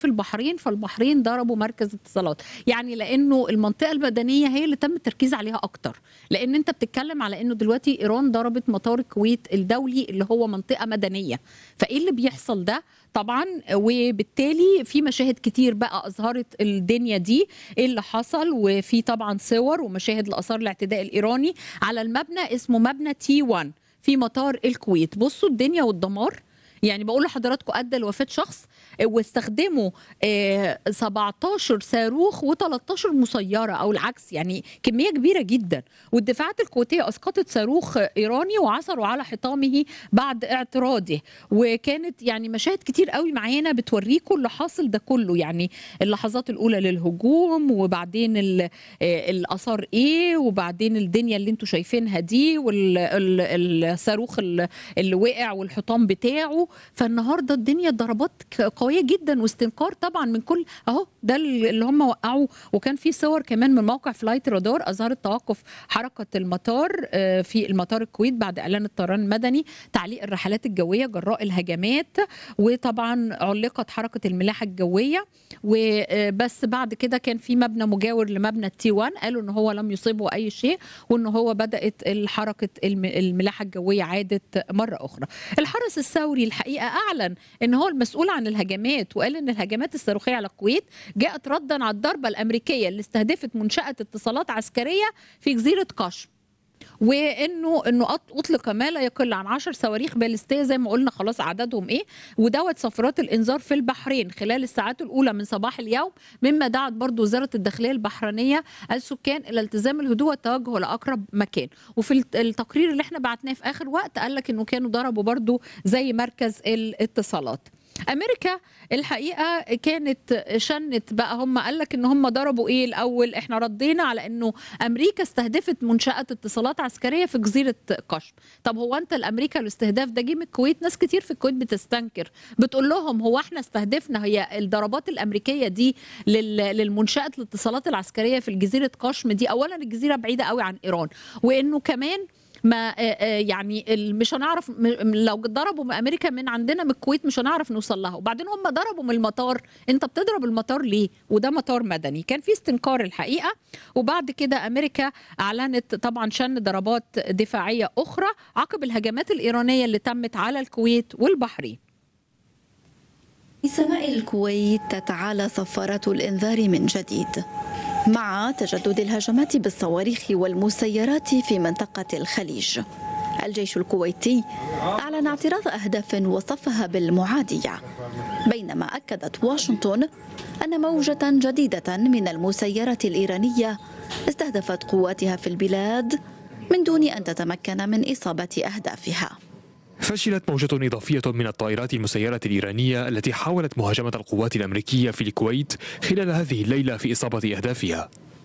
في البحرين فالبحرين ضربوا مركز اتصالات يعني لانه المنطقه المدنيه هي اللي تم التركيز عليها اكتر لان انت بتتكلم على انه دلوقتي ايران ضربت مطار الكويت الدولي اللي هو منطقه مدنيه فايه اللي بيحصل ده طبعا وبالتالي في مشاهد كتير بقى اظهرت الدنيا دي ايه اللي حصل وفي طبعا صور ومشاهد لاثار الاعتداء الايراني على المبنى اسمه مبنى تي 1 في مطار الكويت بصوا الدنيا والدمار يعني بقول لحضراتكم ادى لوفاه شخص واستخدموا آه، 17 صاروخ و13 مسيره او العكس يعني كميه كبيره جدا والدفاعات الكويتيه اسقطت صاروخ ايراني وعثروا على حطامه بعد اعتراضه وكانت يعني مشاهد كتير قوي معانا بتوريكم اللي حاصل ده كله يعني اللحظات الاولى للهجوم وبعدين ال- آه، الاثار ايه وبعدين الدنيا اللي انتم شايفينها دي والصاروخ اللي وقع والحطام بتاعه فالنهارده الدنيا ضربات ك- قويه جدا واستنكار طبعا من كل اهو ده اللي هم وقعوه وكان في صور كمان من موقع فلايت رادار اظهرت توقف حركه المطار آه، في المطار الكويت بعد اعلان الطيران المدني تعليق الرحلات الجويه جراء الهجمات وطبعا علقت حركه الملاحه الجويه وبس بعد كده كان في مبنى مجاور لمبنى التي 1 قالوا ان هو لم يصيبه اي شيء وان هو بدات حركه الم- الملاحه الجويه عادت مره اخرى الحرس الثوري الحقيقه اعلن ان هو المسؤول عن الهجمات وقال ان الهجمات الصاروخيه على الكويت جاءت ردا على الضربه الامريكيه اللي استهدفت منشاه اتصالات عسكريه في جزيره قشم وانه انه أط- اطلق ما لا يقل عن 10 صواريخ باليستيه زي ما قلنا خلاص عددهم ايه ودوت صفارات الانذار في البحرين خلال الساعات الاولى من صباح اليوم مما دعت برضو وزاره الداخليه البحرينيه السكان الى التزام الهدوء والتوجه لاقرب مكان وفي الت- التقرير اللي احنا بعتناه في اخر وقت قال لك انه كانوا ضربوا برضو زي مركز الاتصالات امريكا الحقيقه كانت شنت بقى هم قال لك ان هم ضربوا ايه الاول احنا ردينا على انه امريكا استهدفت منشاه اتصالات عسكريه في جزيره قشم طب هو انت الامريكا الاستهداف ده جه من الكويت ناس كتير في الكويت بتستنكر بتقول لهم هو احنا استهدفنا هي الضربات الامريكيه دي لل- للمنشاه الاتصالات العسكريه في جزيره قشم دي اولا الجزيره بعيده قوي عن ايران وانه كمان ما آه، آه، يعني ال- مش هنعرف م- م- لو ضربوا من امريكا من عندنا من الكويت مش هنعرف نوصل لها وبعدين هم ضربوا من المطار انت بتضرب المطار ليه وده مطار مدني كان في استنكار الحقيقه وبعد كده امريكا اعلنت طبعا شن ضربات دفاعيه اخرى عقب الهجمات الايرانيه اللي تمت على الكويت والبحرين في سماء الكويت تتعالى صفارة الإنذار من جديد مع تجدد الهجمات بالصواريخ والمسيرات في منطقة الخليج الجيش الكويتي أعلن اعتراض أهداف وصفها بالمعادية بينما أكدت واشنطن أن موجة جديدة من المسيرات الإيرانية استهدفت قواتها في البلاد من دون أن تتمكن من إصابة أهدافها فشلت موجة إضافية من الطائرات المسيرة الإيرانية التي حاولت مهاجمة القوات الأمريكية في الكويت خلال هذه الليلة في إصابة أهدافها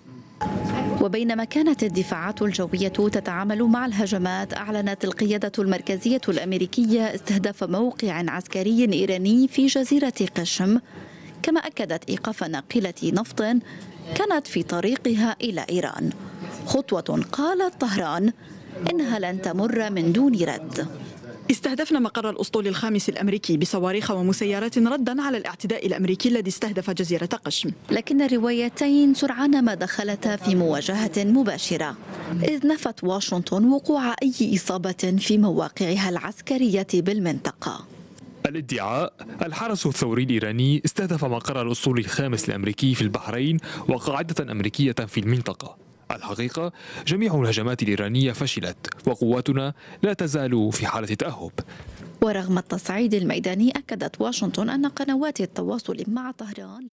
وبينما كانت الدفاعات الجوية تتعامل مع الهجمات أعلنت القيادة المركزية الأمريكية استهداف موقع عسكري إيراني في جزيرة قشم كما أكدت إيقاف ناقلة نفط كانت في طريقها إلى إيران خطوة قالت طهران إنها لن تمر من دون رد استهدفنا مقر الأسطول الخامس الأمريكي بصواريخ ومسيرات ردا على الاعتداء الأمريكي الذي استهدف جزيرة قشم لكن الروايتين سرعان ما دخلتا في مواجهة مباشرة إذ نفت واشنطن وقوع أي إصابة في مواقعها العسكرية بالمنطقة الادعاء الحرس الثوري الإيراني استهدف مقر الأسطول الخامس الأمريكي في البحرين وقاعدة أمريكية في المنطقة الحقيقة جميع الهجمات الإيرانية فشلت وقواتنا لا تزال في حالة تأهب ورغم التصعيد الميداني أكدت واشنطن أن قنوات التواصل مع طهران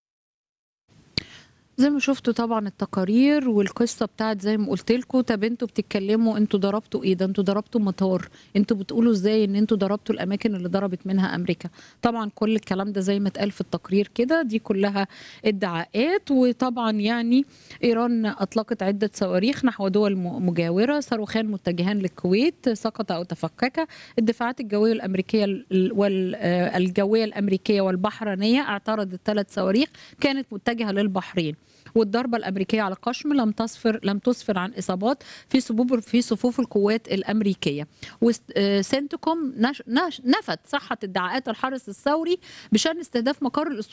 زي ما شفتوا طبعا التقارير والقصه بتاعت زي ما قلت لكم طب انتوا بتتكلموا انتوا ضربتوا ايه ده انتوا ضربتوا مطار انتوا بتقولوا ازاي ان انتوا ضربتوا الاماكن اللي ضربت منها امريكا طبعا كل الكلام ده زي ما اتقال في التقرير كده دي كلها ادعاءات وطبعا يعني ايران اطلقت عده صواريخ نحو دول م- مجاوره صاروخان متجهان للكويت سقط او تفكك الدفاعات الجويه الامريكيه والجويه الامريكيه والبحرينيه اعترضت ثلاث صواريخ كانت متجهه للبحرين والضربه الامريكيه على قشم لم تصفر لم تسفر عن اصابات في صفوف في صفوف القوات الامريكيه وسنتكوم نفت صحه ادعاءات الحرس الثوري بشان استهداف مقر